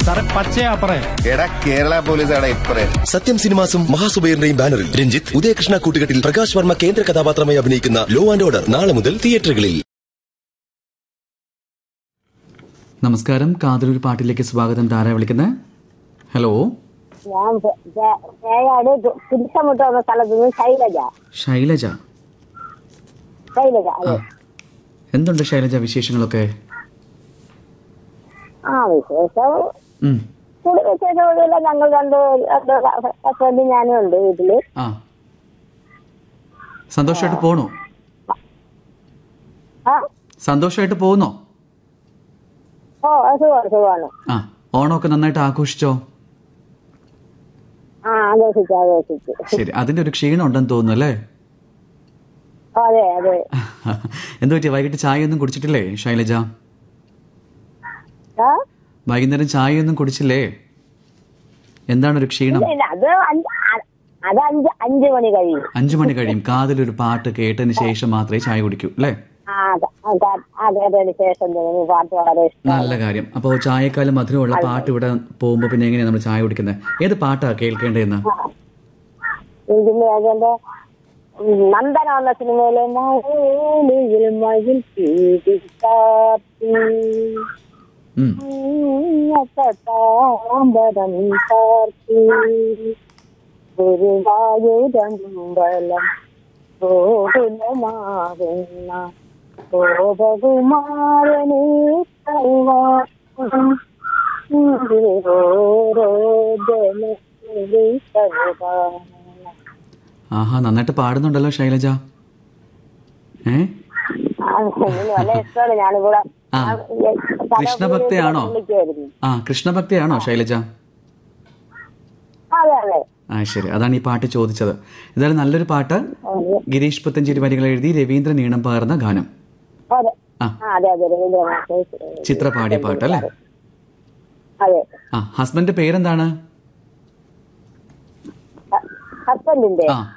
സാറേ പച്ചയാ പറയ എടാ കേരള പോലീസ് അവിടെ ഇപ്പറേ സത്യം സിനിമാസും മഹാസുബൈറിന്റെയും ബാനറിൽ രഞ്ജിത്ത് ഉദയകൃഷ്ണ കൂട്ടുകെട്ടിൽ പ്രകാശ് വർമ്മ കേന്ദ്ര കഥാപാത്രമായി അഭിനയിക്കുന്ന ലോ ആൻഡ് ഓർഡർ നാളെ മുതൽ തിയേറ്ററുകളിൽ നമസ്കാരം കാതലൂർ പാട്ടിലേക്ക് സ്വാഗതം താര വിളിക്കുന്നത് ഹലോ ഞാൻ പേ- പേ- പേയാട് തിരിച്ചമുട്ട് എന്ന സ്ഥലത്ത് നിന്ന് ശൈലജ ശൈലജ ശൈലജ ആ അതെ എന്തുണ്ട് ശൈലജ വിശേഷങ്ങളൊക്കെ ആ വിശേഷം ഉം. കൂടി വിശേഷമൊന്നുമില്ല ഞങ്ങൾ രണ്ട് രണ്ട് ഹസ്ബൻഡും ഞാനും ഉണ്ട് വീട്ടില് ആ സന്തോഷമായിട്ട് പോണോ ആ സന്തോഷമായിട്ട് പോകുന്നോ ഓ സുഖമാണ് സുഖമാണ് ആ ഓണമൊക്കെ നന്നായിട്ട് ആഘോഷിച്ചോ ആ ആഘോഷിച്ചു ആഘോഷിച്ചു ശരി അതിന്റെ ഒരു ക്ഷീണം ഉണ്ടെന്ന് തോന്നുന്നു അല്ലേ അതെ അതെ എന്തു പറ്റിയ വൈകിട്ട് ചായ ഒന്നും കുടിച്ചിട്ടില്ലേ ശൈലജ ആ വൈകുന്നേരം ചായ ഒന്നും കുടിച്ചില്ലേ എന്താണ് ഒരു ക്ഷീണം ഇല്ല, ഇല്ല, അത് അഞ്ച് അ- അത് അഞ്ച് അഞ്ച് മണി കഴിയും അഞ്ചു മണി കഴിയും കാതിലൊരു പാട്ട് കേട്ടതിന് ശേഷം മാത്രമേ ചായ കുടിക്കൂ അല്ലേ ആ അത- അത- അതതിന് ശേഷം തോന്നി പാട്ട് വളരെ ഇഷ്ടം നല്ല കാര്യം അപ്പോൾ ചായക്കാലം മധുരമുള്ള പാട്ട് ഇവിടെ പോകുമ്പോൾ പിന്നെ എങ്ങനെയാണ് നമ്മൾ ചായ കുടിക്കുന്നത് ഏത് പാട്ടാ കേൾക്കേണ്ടതെന്ന് ഇതിന് അതിന്റെ ഉം, നന്ദന എന്ന സിനിമയിലെ മഴയിൽ മയിൽ കാത്തി ഉം. താമ്പരം കാർത്തി ഗുരുവായൂരമ്പലം ഗോകുലമാകുന്ന ഗോപകുമാരനെ കൈവാക്കും ഓരോ ജനത്തിലെ സൗദാനം ആഹാ നന്നായിട്ട് പാടുന്നുണ്ടല്ലോ ശൈലജ ഏ ആ, എനിക്ക് നല്ല ഇഷ്ടമാണ് ഞാനിവിടെ ആ. കൃഷ്ണഭക്തയാണോ? വിളിക്കുമായിരുന്നു. ആ കൃഷ്ണഭക്തിയാണോ ശൈലജ അതെ അതെ ആ ശരി അതാണ് ഈ പാട്ട് ചോദിച്ചത് ഇതായാലും നല്ലൊരു പാട്ട് ഗിരീഷ് പുത്തഞ്ചേരി വരികൾ എഴുതി രവീന്ദ്രൻ ഈണം പകർന്ന ഗാനം അതെ ആ. ആ, അതെ അതെ രവീന്ദ്രനാഥ് ചിത്ര പാടിയ പാട്ട് അല്ലേ അതെ ആ ഹസ്ബൻഡ് പേരെന്താണ് ഹസ്ബൻഡിന്റെ ആ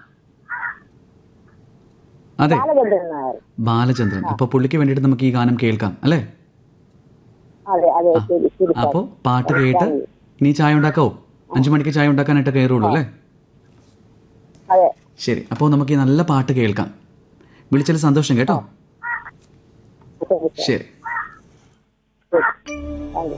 അതെ ബാലചന്ദ്രൻ നായർ ബാലചന്ദ്രൻ അപ്പൊ പുള്ളിക്ക് വേണ്ടിയിട്ട് നമുക്ക് ഈ ഗാനം കേൾക്കാം അല്ലേ അതെ അതെ ശരി ശരി അപ്പോൾ പാട്ട് കേട്ട് ഇനി ചായ ഉണ്ടാക്കാവോ അഞ്ചു മണിക്ക് ചായ ഉണ്ടാക്കാനായിട്ട് കയറുള്ളൂ അല്ലേ അതെ ശരി അപ്പോൾ നമുക്ക് ഈ നല്ല പാട്ട് കേൾക്കാം വിളിച്ചതിൽ സന്തോഷം കേട്ടോ ശരി ശരി ശരി താങ്ക് യു